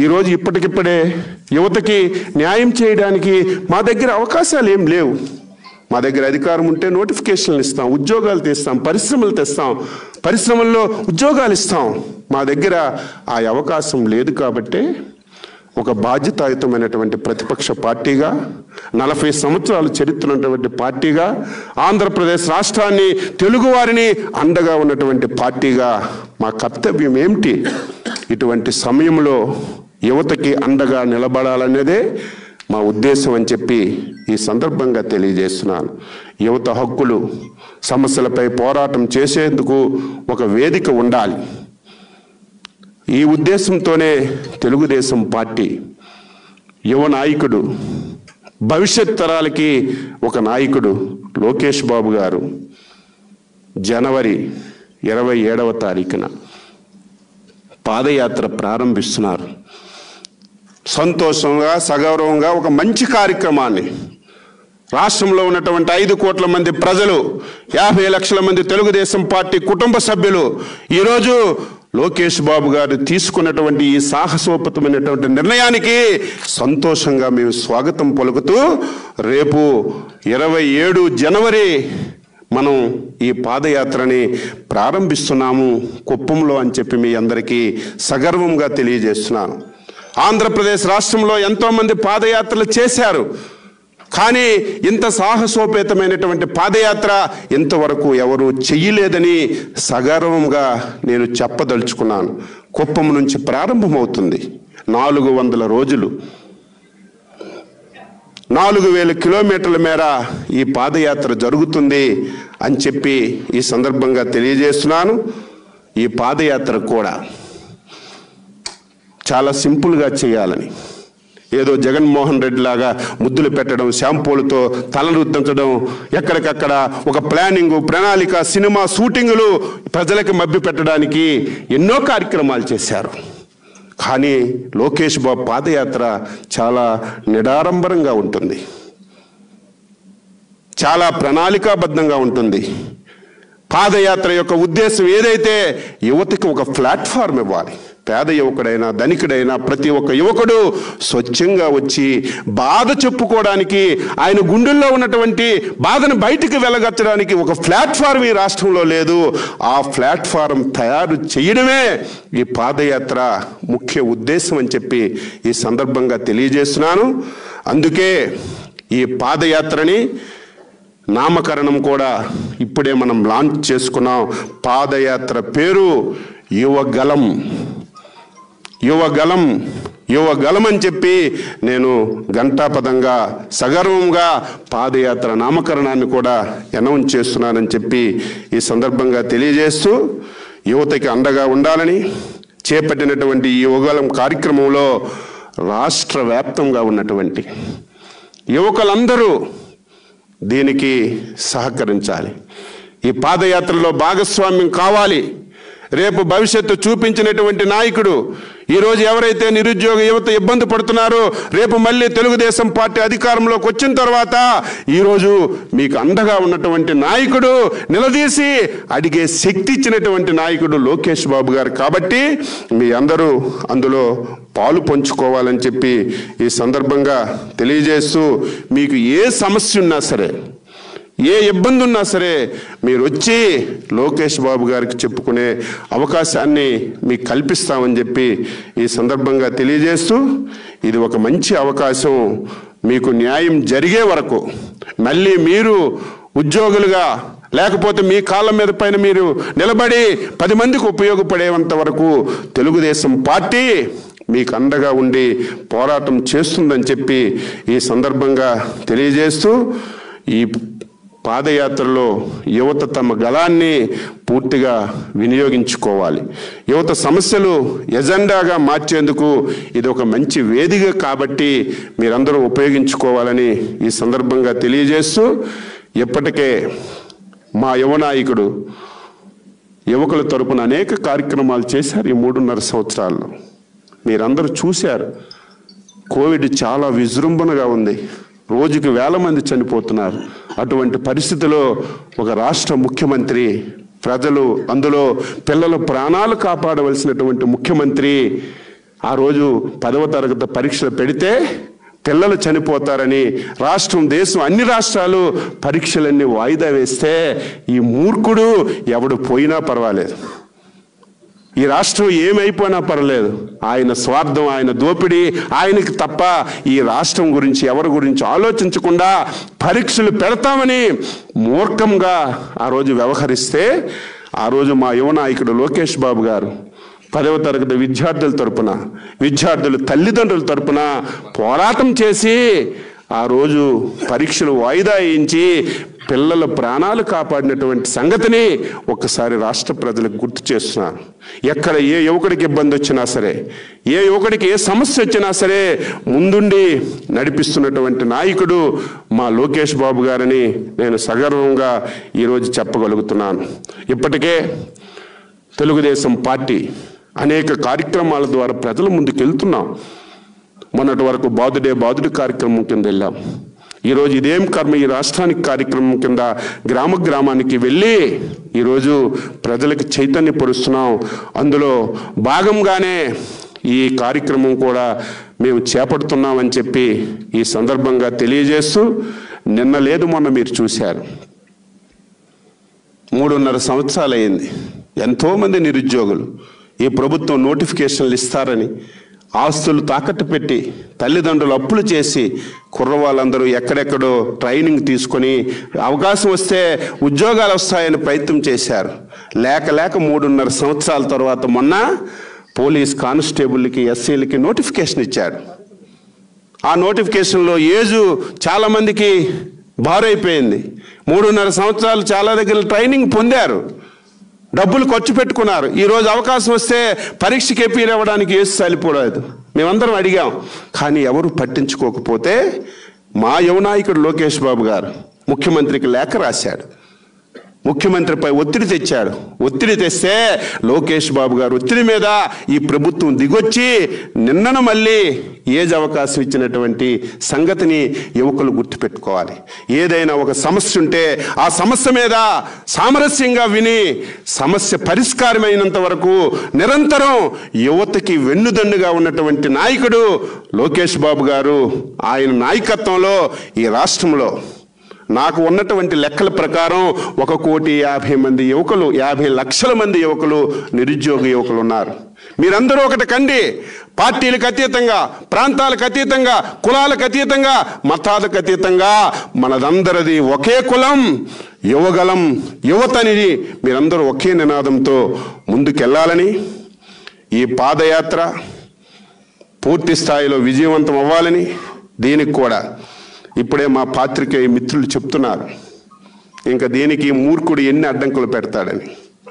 ఈరోజు ఇప్పటికిప్పుడే యువతకి న్యాయం చేయడానికి మా దగ్గర అవకాశాలు ఏం లేవు మా దగ్గర అధికారం ఉంటే నోటిఫికేషన్లు ఇస్తాం ఉద్యోగాలు తెస్తాం పరిశ్రమలు తెస్తాం పరిశ్రమల్లో ఉద్యోగాలు ఇస్తాం మా దగ్గర ఆ అవకాశం లేదు కాబట్టే ఒక బాధ్యతాయుతమైనటువంటి ప్రతిపక్ష పార్టీగా నలభై సంవత్సరాలు చరిత్ర ఉన్నటువంటి పార్టీగా ఆంధ్రప్రదేశ్ రాష్ట్రాన్ని తెలుగువారిని అండగా ఉన్నటువంటి పార్టీగా మా కర్తవ్యం ఏమిటి ఇటువంటి సమయంలో యువతకి అండగా నిలబడాలనేదే మా ఉద్దేశం అని చెప్పి ఈ సందర్భంగా తెలియజేస్తున్నాను యువత హక్కులు సమస్యలపై పోరాటం చేసేందుకు ఒక వేదిక ఉండాలి ఈ ఉద్దేశంతోనే తెలుగుదేశం పార్టీ యువ నాయకుడు భవిష్యత్ తరాలకి ఒక నాయకుడు లోకేష్ బాబు గారు జనవరి ఇరవై ఏడవ తారీఖున పాదయాత్ర ప్రారంభిస్తున్నారు సంతోషంగా సగౌరవంగా ఒక మంచి కార్యక్రమాన్ని రాష్ట్రంలో ఉన్నటువంటి ఐదు కోట్ల మంది ప్రజలు యాభై లక్షల మంది తెలుగుదేశం పార్టీ కుటుంబ సభ్యులు ఈరోజు లోకేష్ బాబు గారు తీసుకున్నటువంటి ఈ సాహసోపతమైనటువంటి నిర్ణయానికి సంతోషంగా మేము స్వాగతం పలుకుతూ రేపు ఇరవై ఏడు జనవరి మనం ఈ పాదయాత్రని ప్రారంభిస్తున్నాము కుప్పంలో అని చెప్పి మీ అందరికీ సగర్వంగా తెలియజేస్తున్నాను ఆంధ్రప్రదేశ్ రాష్ట్రంలో ఎంతోమంది పాదయాత్రలు చేశారు కానీ ఇంత సాహసోపేతమైనటువంటి పాదయాత్ర ఇంతవరకు ఎవరు చెయ్యలేదని సగర్వంగా నేను చెప్పదలుచుకున్నాను కుప్పం నుంచి ప్రారంభమవుతుంది నాలుగు వందల రోజులు నాలుగు వేల కిలోమీటర్ల మేర ఈ పాదయాత్ర జరుగుతుంది అని చెప్పి ఈ సందర్భంగా తెలియజేస్తున్నాను ఈ పాదయాత్ర కూడా చాలా సింపుల్గా చేయాలని ఏదో జగన్మోహన్ రెడ్డి లాగా ముద్దులు పెట్టడం షాంపూలతో తలలు రుద్దించడం ఎక్కడికక్కడ ఒక ప్లానింగ్ ప్రణాళిక సినిమా షూటింగులు ప్రజలకు మభ్య పెట్టడానికి ఎన్నో కార్యక్రమాలు చేశారు కానీ లోకేష్ బాబు పాదయాత్ర చాలా నిడారంబరంగా ఉంటుంది చాలా ప్రణాళికాబద్ధంగా ఉంటుంది పాదయాత్ర యొక్క ఉద్దేశం ఏదైతే యువతకి ఒక ప్లాట్ఫామ్ ఇవ్వాలి పేద యువకుడైనా ధనికుడైనా ప్రతి ఒక్క యువకుడు స్వచ్ఛంగా వచ్చి బాధ చెప్పుకోవడానికి ఆయన గుండెల్లో ఉన్నటువంటి బాధను బయటికి వెలగచ్చడానికి ఒక ప్లాట్ఫారం ఈ రాష్ట్రంలో లేదు ఆ ప్లాట్ఫారం తయారు చేయడమే ఈ పాదయాత్ర ముఖ్య ఉద్దేశం అని చెప్పి ఈ సందర్భంగా తెలియజేస్తున్నాను అందుకే ఈ పాదయాత్రని నామకరణం కూడా ఇప్పుడే మనం లాంచ్ చేసుకున్నాం పాదయాత్ర పేరు యువగలం యువగలం యువగలం అని చెప్పి నేను ఘంటాపదంగా సగర్వంగా పాదయాత్ర నామకరణాన్ని కూడా అనౌన్స్ చేస్తున్నానని చెప్పి ఈ సందర్భంగా తెలియజేస్తూ యువతకి అండగా ఉండాలని చేపట్టినటువంటి ఈ యువగలం కార్యక్రమంలో రాష్ట్ర వ్యాప్తంగా ఉన్నటువంటి యువకులందరూ దీనికి సహకరించాలి ఈ పాదయాత్రలో భాగస్వామ్యం కావాలి రేపు భవిష్యత్తు చూపించినటువంటి నాయకుడు ఈరోజు ఎవరైతే నిరుద్యోగ యువత ఇబ్బంది పడుతున్నారో రేపు మళ్ళీ తెలుగుదేశం పార్టీ అధికారంలోకి వచ్చిన తర్వాత ఈరోజు మీకు అండగా ఉన్నటువంటి నాయకుడు నిలదీసి అడిగే శక్తి ఇచ్చినటువంటి నాయకుడు లోకేష్ బాబు గారు కాబట్టి మీ అందరూ అందులో పాలు పంచుకోవాలని చెప్పి ఈ సందర్భంగా తెలియజేస్తూ మీకు ఏ సమస్య ఉన్నా సరే ఏ ఇబ్బంది ఉన్నా సరే మీరు వచ్చి లోకేష్ బాబు గారికి చెప్పుకునే అవకాశాన్ని మీకు కల్పిస్తామని చెప్పి ఈ సందర్భంగా తెలియజేస్తూ ఇది ఒక మంచి అవకాశం మీకు న్యాయం జరిగే వరకు మళ్ళీ మీరు ఉద్యోగులుగా లేకపోతే మీ కాళ్ళ మీద పైన మీరు నిలబడి పది మందికి ఉపయోగపడేంత వరకు తెలుగుదేశం పార్టీ మీకు అండగా ఉండి పోరాటం చేస్తుందని చెప్పి ఈ సందర్భంగా తెలియజేస్తూ ఈ పాదయాత్రలో యువత తమ గళాన్ని పూర్తిగా వినియోగించుకోవాలి యువత సమస్యలు ఎజెండాగా మార్చేందుకు ఇది ఒక మంచి వేదిక కాబట్టి మీరందరూ ఉపయోగించుకోవాలని ఈ సందర్భంగా తెలియజేస్తూ ఇప్పటికే మా యువ నాయకుడు యువకుల తరపున అనేక కార్యక్రమాలు చేశారు ఈ మూడున్నర సంవత్సరాల్లో మీరందరూ చూశారు కోవిడ్ చాలా విజృంభణగా ఉంది రోజుకి వేల మంది చనిపోతున్నారు అటువంటి పరిస్థితిలో ఒక రాష్ట్ర ముఖ్యమంత్రి ప్రజలు అందులో పిల్లల ప్రాణాలు కాపాడవలసినటువంటి ముఖ్యమంత్రి ఆ రోజు పదవ తరగతి పరీక్షలు పెడితే పిల్లలు చనిపోతారని రాష్ట్రం దేశం అన్ని రాష్ట్రాలు పరీక్షలన్నీ వాయిదా వేస్తే ఈ మూర్ఖుడు ఎవడు పోయినా పర్వాలేదు ఈ రాష్ట్రం ఏమైపోయినా పర్లేదు ఆయన స్వార్థం ఆయన దోపిడీ ఆయనకి తప్ప ఈ రాష్ట్రం గురించి ఎవరి గురించి ఆలోచించకుండా పరీక్షలు పెడతామని మూర్ఖంగా ఆ రోజు వ్యవహరిస్తే ఆ రోజు మా యువ నాయకుడు లోకేష్ బాబు గారు పదవ తరగతి విద్యార్థుల తరపున విద్యార్థుల తల్లిదండ్రుల తరపున పోరాటం చేసి ఆ రోజు పరీక్షలు వాయిదా వేయించి పిల్లల ప్రాణాలు కాపాడినటువంటి సంగతిని ఒక్కసారి రాష్ట్ర ప్రజలకు గుర్తు చేస్తున్నారు ఎక్కడ ఏ యువకుడికి ఇబ్బంది వచ్చినా సరే ఏ యువకుడికి ఏ సమస్య వచ్చినా సరే ముందుండి నడిపిస్తున్నటువంటి నాయకుడు మా లోకేష్ బాబు గారని నేను సగర్వంగా ఈరోజు చెప్పగలుగుతున్నాను ఇప్పటికే తెలుగుదేశం పార్టీ అనేక కార్యక్రమాల ద్వారా ప్రజల ముందుకు వెళ్తున్నాం మొన్నటి వరకు బాదుడే బాదుడు కార్యక్రమం కింద వెళ్ళాం ఈరోజు ఇదేం కర్మ ఈ రాష్ట్రానికి కార్యక్రమం కింద గ్రామ గ్రామానికి వెళ్ళి ఈరోజు ప్రజలకు చైతన్య పరుస్తున్నాం అందులో భాగంగానే ఈ కార్యక్రమం కూడా మేము చేపడుతున్నామని చెప్పి ఈ సందర్భంగా తెలియజేస్తూ నిన్న లేదు మొన్న మీరు చూశారు మూడున్నర సంవత్సరాలు అయింది ఎంతోమంది నిరుద్యోగులు ఈ ప్రభుత్వం నోటిఫికేషన్లు ఇస్తారని ఆస్తులు తాకట్టు పెట్టి తల్లిదండ్రులు అప్పులు చేసి కుర్రవాళ్ళందరూ ఎక్కడెక్కడో ట్రైనింగ్ తీసుకొని అవకాశం వస్తే ఉద్యోగాలు వస్తాయని ప్రయత్నం చేశారు లేక లేక మూడున్నర సంవత్సరాల తర్వాత మొన్న పోలీస్ కానిస్టేబుల్కి ఎస్సీలకి నోటిఫికేషన్ ఇచ్చాడు ఆ నోటిఫికేషన్లో ఏజు చాలా మందికి భారైపోయింది మూడున్నర సంవత్సరాలు చాలా దగ్గర ట్రైనింగ్ పొందారు డబ్బులు ఖర్చు పెట్టుకున్నారు ఈ రోజు అవకాశం వస్తే పరీక్షకి ఎప్పీలు ఇవ్వడానికి ఏసు సరిపోలేదు మేమందరం అడిగాం కానీ ఎవరు పట్టించుకోకపోతే మా యువనాయకుడు లోకేష్ బాబు గారు ముఖ్యమంత్రికి లేఖ రాశాడు ముఖ్యమంత్రిపై ఒత్తిడి తెచ్చాడు ఒత్తిడి తెస్తే లోకేష్ బాబు గారు ఒత్తిడి మీద ఈ ప్రభుత్వం దిగొచ్చి నిన్నన మళ్ళీ ఏజ్ అవకాశం ఇచ్చినటువంటి సంగతిని యువకులు గుర్తుపెట్టుకోవాలి ఏదైనా ఒక సమస్య ఉంటే ఆ సమస్య మీద సామరస్యంగా విని సమస్య పరిష్కారమైనంత వరకు నిరంతరం యువతకి వెన్నుదన్నుగా ఉన్నటువంటి నాయకుడు లోకేష్ బాబు గారు ఆయన నాయకత్వంలో ఈ రాష్ట్రంలో నాకు ఉన్నటువంటి లెక్కల ప్రకారం ఒక కోటి యాభై మంది యువకులు యాభై లక్షల మంది యువకులు నిరుద్యోగ యువకులు ఉన్నారు మీరందరూ ఒకటి కండి పార్టీలకు అతీతంగా ప్రాంతాలకు అతీతంగా కులాలకు అతీతంగా మతాలకు అతీతంగా మనదందరిది ఒకే కులం యువగలం యువతని మీరందరూ ఒకే నినాదంతో ముందుకెళ్ళాలని ఈ పాదయాత్ర పూర్తి స్థాయిలో విజయవంతం అవ్వాలని దీనికి కూడా ఇప్పుడే మా పాత్రికేయ మిత్రులు చెప్తున్నారు ఇంకా దీనికి మూర్ఖుడు ఎన్ని అడ్డంకులు పెడతాడని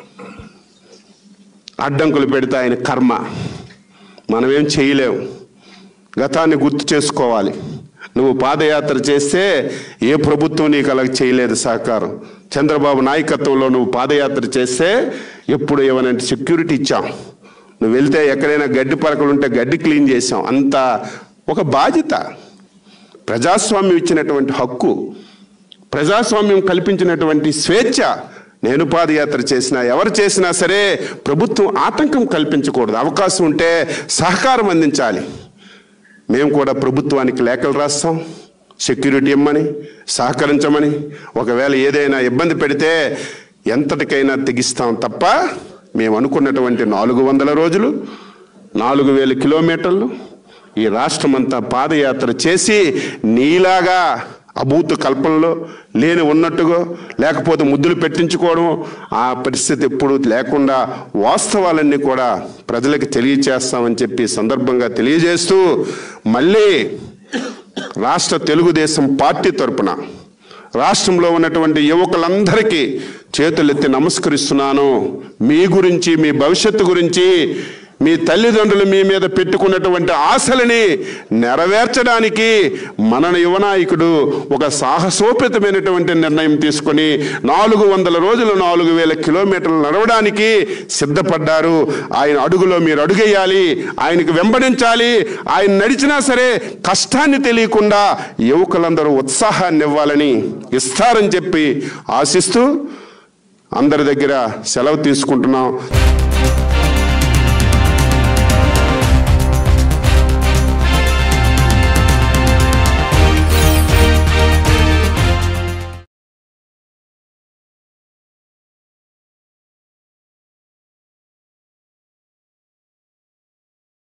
అడ్డంకులు పెడితే ఆయన కర్మ మనమేం చేయలేం గతాన్ని గుర్తు చేసుకోవాలి నువ్వు పాదయాత్ర చేస్తే ఏ ప్రభుత్వం నీకు అలా చేయలేదు సహకారం చంద్రబాబు నాయకత్వంలో నువ్వు పాదయాత్ర చేస్తే ఎప్పుడు ఏమనంటే సెక్యూరిటీ ఇచ్చాం నువ్వు వెళ్తే ఎక్కడైనా గడ్డి పరకలు ఉంటే గడ్డి క్లీన్ చేసాం అంత ఒక బాధ్యత ప్రజాస్వామ్యం ఇచ్చినటువంటి హక్కు ప్రజాస్వామ్యం కల్పించినటువంటి స్వేచ్ఛ నేను పాదయాత్ర చేసినా ఎవరు చేసినా సరే ప్రభుత్వం ఆటంకం కల్పించకూడదు అవకాశం ఉంటే సహకారం అందించాలి మేము కూడా ప్రభుత్వానికి లేఖలు రాస్తాం సెక్యూరిటీ ఇమ్మని సహకరించమని ఒకవేళ ఏదైనా ఇబ్బంది పెడితే ఎంతటికైనా తెగిస్తాం తప్ప మేము అనుకున్నటువంటి నాలుగు వందల రోజులు నాలుగు వేల కిలోమీటర్లు ఈ రాష్ట్రమంతా పాదయాత్ర చేసి నీలాగా అభూత కల్పనలో లేని ఉన్నట్టుగా లేకపోతే ముద్దులు పెట్టించుకోవడం ఆ పరిస్థితి ఎప్పుడు లేకుండా వాస్తవాలన్నీ కూడా ప్రజలకు తెలియచేస్తామని చెప్పి సందర్భంగా తెలియజేస్తూ మళ్ళీ రాష్ట్ర తెలుగుదేశం పార్టీ తరపున రాష్ట్రంలో ఉన్నటువంటి యువకులందరికీ చేతులెత్తి నమస్కరిస్తున్నాను మీ గురించి మీ భవిష్యత్తు గురించి మీ తల్లిదండ్రులు మీ మీద పెట్టుకున్నటువంటి ఆశలని నెరవేర్చడానికి మన యువనాయకుడు ఒక సాహసోపేతమైనటువంటి నిర్ణయం తీసుకొని నాలుగు వందల రోజులు నాలుగు వేల కిలోమీటర్లు నడవడానికి సిద్ధపడ్డారు ఆయన అడుగులో మీరు అడుగేయాలి ఆయనకు వెంబడించాలి ఆయన నడిచినా సరే కష్టాన్ని తెలియకుండా యువకులందరూ ఉత్సాహాన్ని ఇవ్వాలని ఇస్తారని చెప్పి ఆశిస్తూ అందరి దగ్గర సెలవు తీసుకుంటున్నాం